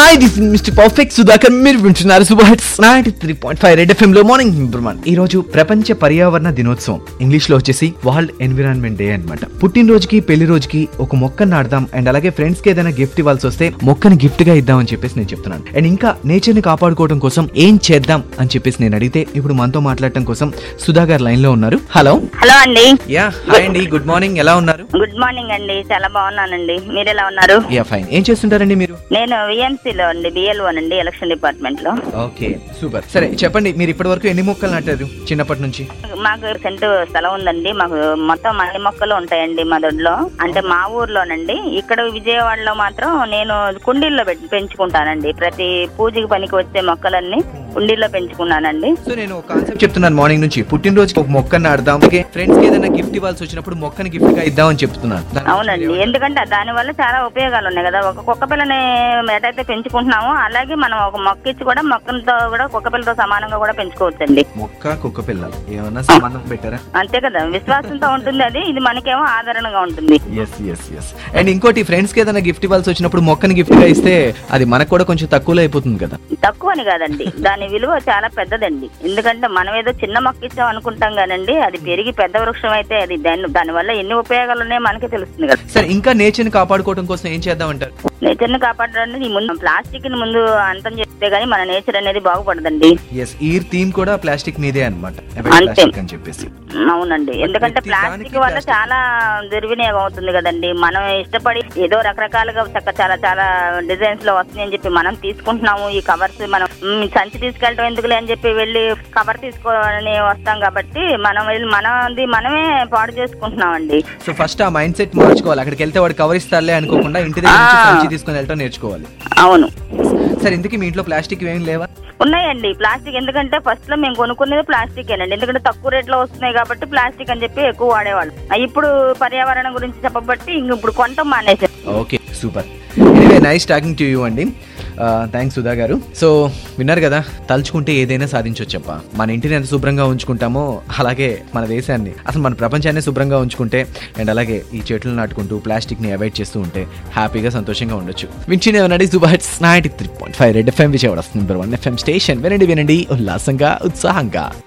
Hi this mister perfect Sudhakar మీరు వింటున్నారు super hits ninety three point five red FM లో morning improvement ఈ రోజు ప్రపంచ పర్యావరణ దినోత్సవం ఇంగ్లీష్ లో వచ్చేసి వరల్డ్ ఎన్విరాన్మెంట్ డే అన్నమాట పుట్టినరోజుకి పెళ్లి రోజుకి ఒక మొక్క నాడదాం అండ్ అలాగే ఫ్రెండ్స్ కి ఏదైనా గిఫ్ట్ ఇవ్వాల్సి వస్తే మొక్కని గిఫ్ట్ గా ఇద్దాం అని చెప్పేసి నేను చెప్తున్నాను అండ్ ఇంకా నేచర్ ని కాపాడుకోవడం కోసం ఏం చేద్దాం అని చెప్పేసి నేను అడిగితే ఇప్పుడు మనతో మాట్లాడటం కోసం సుధా గారు లైన్ లో ఉన్నారు హలో హలో అండి యా హాయ్ అండి గుడ్ మార్నింగ్ ఎలా ఉన్నారు గుడ్ మార్నింగ్ అండి చాలా బాగున్నానండి మీరు ఎలా ఉన్నారు యా ఫైన్ ఏం చేస్తుంటారండి మీరు నేను VMC లో అండి బిఎల్ఓ అండి ఎలక్షన్ డిపార్ట్మెంట్ లో ఓకే సూపర్ సరే చెప్పండి మీరు ఇప్పటి వరకు ఎన్ని మొక్కలు నాటారు చిన్నప్పటి నుంచి మాకు సెంటు స్థలం ఉందండి మాకు మొత్తం అన్ని మొక్కలు ఉంటాయండి మా దొడ్లో అంటే మా ఊర్లోనండి ఇక్కడ విజయవాడలో మాత్రం నేను కుండీల్లో పెట్టి పెంచుకుంటానండి ప్రతి పూజకి పనికి వచ్చే మొక్కలన్నీ కుండీల్లో పెంచుకున్నానండి సో నేను ఒక కాన్సెప్ట్ చెప్తున్నాను మార్నింగ్ నుంచి పుట్టినరోజుకి ఒక మొక్కని నాడదాం ఓకే ఫ్రెండ్స్ కి ఏదైనా గిఫ్ట్ ఇవ్వాల్సి వచ్చినప్పుడు మొక్కని గిఫ్ట్ గా ఇద్దాం అని చెప్తున్నాను దాని గురించి అవునండి మీరు ఏమంటారు? ఎందుకంటే దాని వల్ల చాలా ఉపయోగాలు ఉన్నాయి కదా ఒక కుక్క పిల్లని ఎటైతే పెంచుకుంటున్నామో అలాగే మనం ఒక మొక్క ఇచ్చి కూడా మొక్కలతో కూడా కుక్క పిల్లతో సమానంగా కూడా పెంచుకోవచ్చండి మొక్క కుక్క పిల్ల ఏమన్నా సంబంధం పెట్టారా అంతే కదా విశ్వాసంతో ఉంటుంది అది ఇది మనకేమో ఆదరణగా ఉంటుంది ఎస్ ఎస్ ఎస్ అండ్ ఇంకోటి ఫ్రెండ్స్ కి ఏదైనా గిఫ్ట్ ఇవ్వాల్సి వచ్చినప్పుడు మొక్కని గిఫ్ట్ గా ఇస్తే అది మనకు కూడా కొంచెం తక్కువలో అయిపోతుంది కదా తక్కువని కాదండి దాని విలువ చాలా పెద్దదండి ఎందుకంటే మనం ఏదో చిన్న మొక్క ఇచ్చాం అనుకుంటాం కానండి అది పెరిగి పెద్ద వృక్షం అయితే అది దాని దానివల్ల ఎన్ని ఉపయోగాలు ఉన్నాయో మనకే తెలుస్తుంది కదా సరే ఇంకా నేచర్ ని కాపాడుకోవడం కోసం ఏం చేద్దాం అంటారు నేచర్ ని కాపాడడానికి ఈ ముందు ప్లాస్టిక్ ని ముందు అంతం చేస్తే గానీ మన నేచర్ అనేది బాగుపడదండి ఎస్ ఈ థీమ్ కూడా ప్లాస్టిక్ మీదే అనమాట అంతే. ప్లాస్టిక్ అని చెప్పేసి అవునండి ఎందుకంటే ప్రతి ప్లాస్టిక్ దానికి వల్ల plastic. చాలా దుర్వినియోగం అవుతుంది కదండి మనం ఇష్టపడి ఏదో రకరకాలుగా చక్క చాలా చాలా డిజైన్స్ లో వస్తున్నాయి అని చెప్పి మనం తీసుకుంటున్నాము ఈ కవర్స్ మనం మ్, సంచి తీసుకెళ్ళటం ఎందుకులే అని చెప్పి వెళ్ళి కవర్ తీసుకొని వస్తాం కాబట్టి మనం వెళ్ళి మనది మనమే పాడు చేసుకుంటున్నామండి సో ఫస్ట్ ఆ మైండ్ సెట్ మార్చుకోవాలి అక్కడికి వెళ్తే వాడు కవర్ ఇస్తారులే అనుకోకుండా ఇంటి దగ్గర నుంచి ఆ. సంచి తీసుకొని వెళ్ళటం నేర్చుకోవాలి అవును సరే ఇందుకే మీ ఇంట్లో ప్లాస్టిక్ ఏం లేవా ఉన్నాయండి ప్లాస్టిక్ ఎందుకంటే ఫస్ట్ లో మేము కొనుక్కునేది ప్లాస్టిక్ ఏనండి ఎందుకంటే తక్కువ రేట్లో వస్తున్నాయి కాబట్టి ప్లాస్టిక్ అని చెప్పి ఎక్కువ వాడేవాళ్ళు ఇప్పుడు పర్యావరణం గురించి చెప్పబట్టి ఇంక ఇప్పుడు కొంటాం మానేసాం okay super anyway nice talking to you అండి థ్యాంక్స్ సుధా గారు సో విన్నారు కదా తలుచుకుంటే ఏదైనా సాధించవచ్చప్ప మన ఇంటిని ఎంత శుభ్రంగా ఉంచుకుంటామో అలాగే మన దేశాన్ని అసలు మన ప్రపంచాన్ని శుభ్రంగా ఉంచుకుంటే అండ్ అలాగే ఈ చెట్లు నాటుకుంటూ ప్లాస్టిక్ ని అవాయిడ్ చేస్తూ ఉంటే హ్యాపీగా సంతోషంగా ఉండొచ్చు వింటూనే వినండి super hits ninety three point five red FM Vijayawada number one FM station వినండి వినండి ఉల్లాసంగా ఉత్సాహంగా